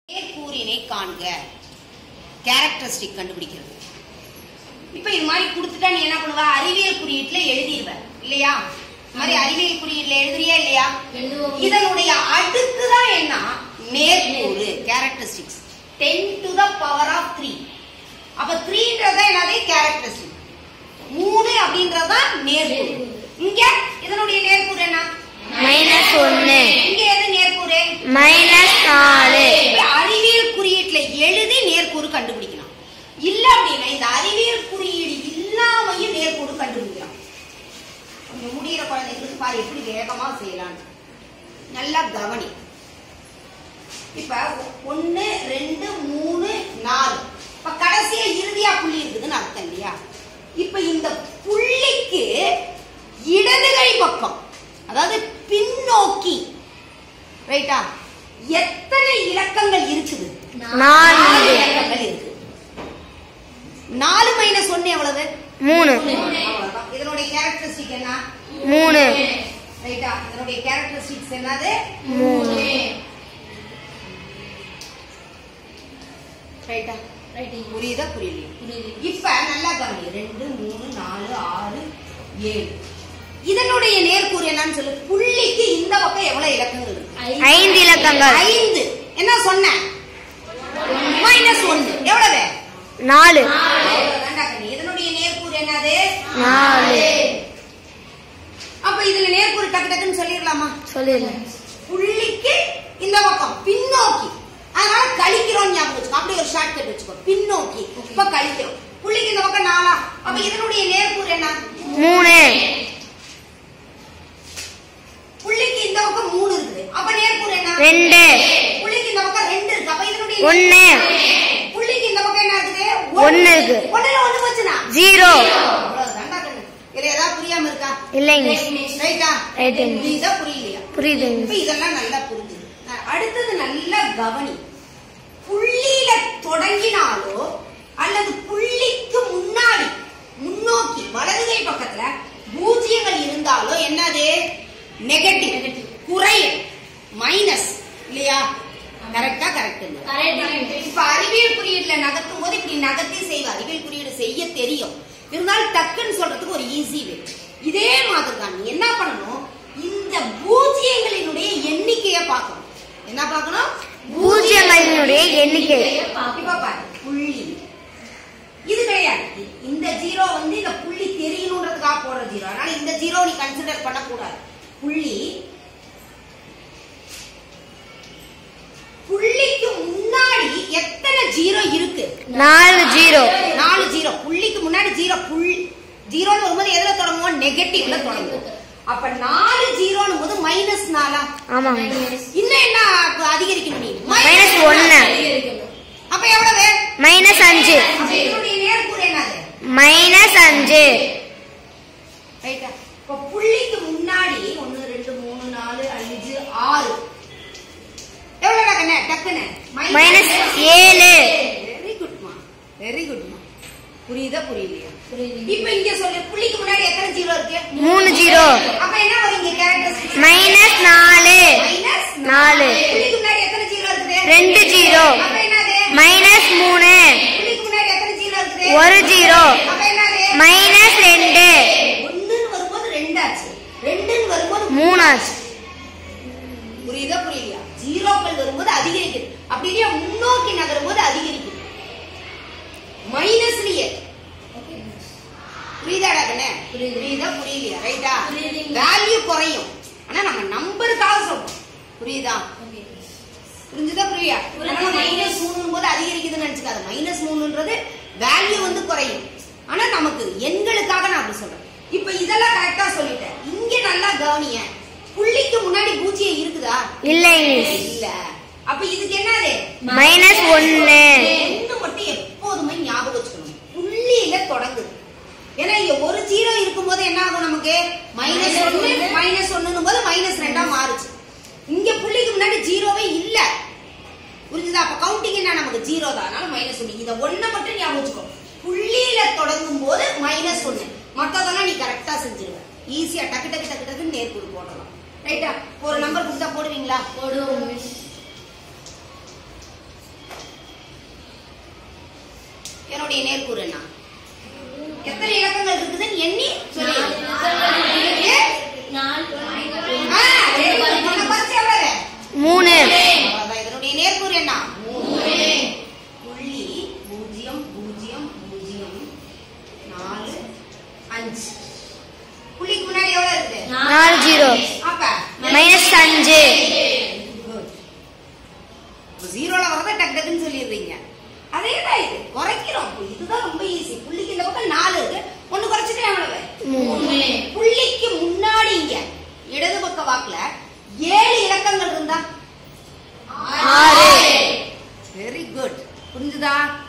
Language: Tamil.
நேர்கூறினை காண்க கேரக்டரிஸ்டிக் கண்டுபிடிக்கிறது இப்ப இது மாதிரி கொடுத்துட்டா நீ என்ன பண்ணுவ அறிவியல் குறியீட்டுல எழுதிடுவ இல்லையா இந்த மாதிரி அறிவியல் குறியீட்டுல எழுதுறியா இல்லையா இதனுடைய அடுக்கு தான் என்ன நேர்கூறு characteristics ten to the power of three அப்ப த்ரீன்றதா என்னது கேரக்டரிஸ்டிக் மூணு அப்படின்றதா நேர்கூறு இங்க இதனுடைய நேர்கூறு என்ன மைனஸ் ஒன்னு இங்க எது நேர்கூறு மைனஸ் நாலு இப்ப அறிவியல் குறியீட்டுல எழுதி நேர்கூறு கண்டுபிடிக்கலாம் இல்ல அப்படின்னா இந்த அறிவியல் குறியீடு இல்லாமையும் நேர்கூறு கண்டுபிடிக்கலாம் கொஞ்சம் முடியிற குழந்தைங்களுக்கு பாரு எப்படி வேகமா செய்யலாம் நல்லா கவனி இப்ப ஒன்னு ரெண்டு மூணு நாலு இப்ப கடைசியா இறுதியா புள்ளி இருக்குதுன்னு அர்த்தம் இல்லையா இப்ப இந்த புள்ளிக்கு இடது கை பக்கம் அதாவது பின்னோக்கி ரைட்டா எத்தனை இலக்கங்கள் இருக்குது நாலு நான்கு இலக்கங்கள் இருக்கு நாலு மைனஸ் ஒன்னு எவ்வளவு மூணு அவ்வளவுதான். இதனுடைய கேரக்டரிஸ்டிக் என்ன மூணு ரைட்டா இதனுடைய கேரக்டரிஸ்டிக்ஸ் என்னது மூணு ரைட்டா புரியுதா புரியலையா இப்ப நல்லா கவனி ரெண்டு மூணு நாலு ஆறு ஏழு இதனுடைய நேர்கூறு என்னன்னு சொல்லு புள்ளிக்கு இந்த பக்கம் எவ்வளவு இலக்கங்கள் இருக்கு ஐந்து இலக்கங்கள் ஐந்து என்ன சொன்னேன் மைனஸ் ஒன்னு எவ்வளவு நாலு அவ்வளவுதான்டா கண்ணு. இதனுடைய நேர்கூறு என்னது நாலு அப்ப இதுல நேர்கூறு டக்கு டக்குன்னு சொல்லிடலாமா சொல்லிடுறேன் புள்ளிக்கு இந்த பக்கம் பின்னோக்கி அதனால கழிக்கிறோம் ஞாபகம் வச்சுக்கோ அப்படி ஒரு ஷார்ட் கட் வச்சுக்கோ பின்னோக்கி இப்ப கழிக்கிறோம் புள்ளிக்கு இந்த பக்கம் நாலா அப்ப இதனுடைய நேர்கூறு என்ன மூணு புள்ளிக்கு இந்த பக்கம் மூணு இருக்குது அப்ப நேர்கூறு என்ன ரெண்டு புள்ளிக்கு இந்த பக்கம் ரெண்டு இருக்கு அப்ப இதனுடைய ஒண்ணு புள்ளிக்கு இந்த பக்கம் என்ன இருக்குது ஒண்ணு இருக்கு. ஒண்ணுல ஒண்ணு போச்சுனா ஜீரோ அவ்வளவுதான்டா கண்ணு. இதுல ஏதாவது புரியாம இருக்கா இல்லைங்க ரைட்டா ரைட்டு. புரியுதா புரியலையா புரியுதுங்க இப்ப இதெல்லாம் நல்லா புரிஞ்சுது அஹ் அடுத்தது நல்லா கவனி புள்ளியில தொடங்கினாலோ அல்லது புள்ளிக்கு முன்னாடி முன்னோக்கி வலது கை பக்கத்துல பூஜ்ஜியங்கள் இருந்தாலோ என்னது நெகட்டிவ் குறையும் மைனஸ் இல்லையா கரெக்டா கரெக்ட் இப்ப அறிவியல் குறியீடுல நகர்த்தும் போது இப்படி நகர்த்தி செய்வ அறிவியல் குறியீடு செய்ய தெரியும் இருந்தாலும் டக்குன்னு சொல்றதுக்கு ஒரு ஈஸி வே இதே மாதிரி தான் நீ என்ன பண்ணணும் இந்த பூஜ்ஜியங்களினுடைய எண்ணிக்கையை பார்க்கணும் என்ன பார்க்கணும் பூஜ்ஜியங்களினுடைய எண்ணிக்கை இப்ப பாரு புள்ளி இது கிடையாது இந்த ஜீரோ வந்து இந்த புள்ளி தெரியணுன்றதுக்காக போடுற ஜீரோ அதனால இந்த ஜீரோ நீ கன்சிடர் பண்ணக்கூடாது புள்ளி புள்ளிக்கு முன்னாடி எத்தனை ஜீரோ இருக்கு நாலு ஜீரோ நாலு ஜீரோ புள்ளிக்கு முன்னாடி ஜீரோ புள்ளி ஜீரோன்னு வரும்போது எதுல தொடங்குவோம் நெகட்டிவ்ல தொடங்குவோம் அப்ப நாலு ஜீரோன்னு போது மைனஸ் நாலா ஆமாங்க இன்னும் என்ன அதிகரிக்கணும் நீ மைனஸ் ஒன்னு அப்ப எவ்வளவு மைனஸ் அஞ்சு அப்ப இதனுடைய நேர்கூறு என்னது மைனஸ் அஞ்சு ரைட்டா இப்ப புள்ளிக்கு முன்னாடி ஒன்னு ரெண்டு மூணு நாலு அஞ்சு ஆறு எவ்வளவு கண்ணே டக்குன்னு மைனஸ் ஏழு வெரி குட்மா வெரி குட்மா புரியுதா புரியலையா இப்ப இங்க சொல்லு புள்ளிக்கு முன்னாடி எத்தனை ஜீரோ இருக்கு மூணு ஜீரோ அப்ப என்ன வரும் இங்க கேரக்டரிஸ்டிக்ஸ் மைனஸ் நாலு மைனஸ் நாலு புள்ளிக்கு முன்னாடி எத்தனை ஜீரோ இருக்குது ரெண்டு ஜீரோ அப்ப என்னது மைனஸ் மூணு புள்ளிக்கு முன்னாடி எத்தனை ஜீரோ இருக்குது ஒரு ஜீரோ அப்ப என்னது மைனஸ் ரெண்டு ஒண்ணுன்னு வரும்போது ரெண்டாச்சு ரெண்டுன்னு வரும்போது மூணாச்சு புரியுதா புரியலையா ஜீரோக்கள் வரும்போது அதிகரிக்குது அப்படி இல்லையா முன்னோக்கி நகரும்போது அதிகரிக்குது மைனஸ்லயே புரியுதாடா கண்ணே புரியுதா புரியலையா ரைட்டா வேல்யூ குறையும் ஆனா நம்ம நம்பருக்காக சொல்றோம் புரியுதா புரிஞ்சுதா புரியா மைனஸ் மூணு போது அதிகரிக்குதுன்னு நினைச்சுக்காத மைனஸ் மூணுன்றது வேல்யூ வந்து குறையும் ஆனா நமக்கு எண்களுக்காக நான் அப்படி சொல்றேன் இப்ப இதெல்லாம் கரெக்டா சொல்லிட்டேன் இங்க நல்லா கவனிய புள்ளிக்கு முன்னாடி பூஜ்ஜியம் இருக்குதா இல்லைங்க இல்ல அப்ப இதுக்கு என்னது மைனஸ் ஒன்னு ஒண்ணு மட்டும் எப்போதுமே ஞாபகம் வச்சுக்கணும் புள்ளியில தொடங்குது ஏன்னா இங்க ஒரு ஜீரோ இருக்கும்போது என்ன ஆகும் நமக்கு மைனஸ் ஒன்னு மைனஸ் ஒன்னு போது மைனஸ் ரெண்டா மாறுச்சு இங்க புள்ளிக்கு முன்னாடி ஜீரோவே இல்ல புரிஞ்சுதா அப்ப கவுண்டிங் என்ன நமக்கு ஜீரோ தான் அதனால மைனஸ் ஒன்னு இத ஒண்ண மட்டும் ஞாபகம் வச்சுக்கோ புள்ளியில தொடங்கும் போது மைனஸ் ஒன்னு மத்ததெல்லாம் நீ கரெக்டா செஞ்சிருவ ஈஸியா டக்கு டக்கு டக்கு டக்குன்னு நேர்கூடு போடலாம் ரைட்டா ஒரு நம்பர் கொடுத்தா போடுவீங்களா போடுவோம் என்னுடைய நேர்கூறு என்ன எத்தனை இலக்கங்கள் இருக்குதுன்னு எண்ணி சொல்லி ஆ, very good. உன்னை பரிசு எவ்வளவு? மூணு அவ்வளவுதான். இதனுடைய நேர்கூறு என்ன புள்ளி பூஜ்ஜியம் பூஜ்ஜியம் பூஜ்ஜியம் நாலு அஞ்சு புள்ளிக்கு முன்னாடி எவ்வளவு இருக்கு நாலு ஜீரோ அப்ப மைனஸ் அஞ்சு ஜீரோல வரத டக் டக்குன்னு சொல்லிடுறீங்க அதே தான் இது குறைக்கிறோம் இப்ப இதுதான் ரொம்ப ஈஸி புள்ளிக்கு இந்த பக்கம் நாலு இருக்கு ஒண்ணு குறைச்சிட்டு எவ்வளவு மூணு புள்ளிக்கு முன்னாடி இங்க இடது பக்க வாக்குல ஏழு இலக்கங்கள் இருந்தா ஆறு வெரி குட் புரிஞ்சுதா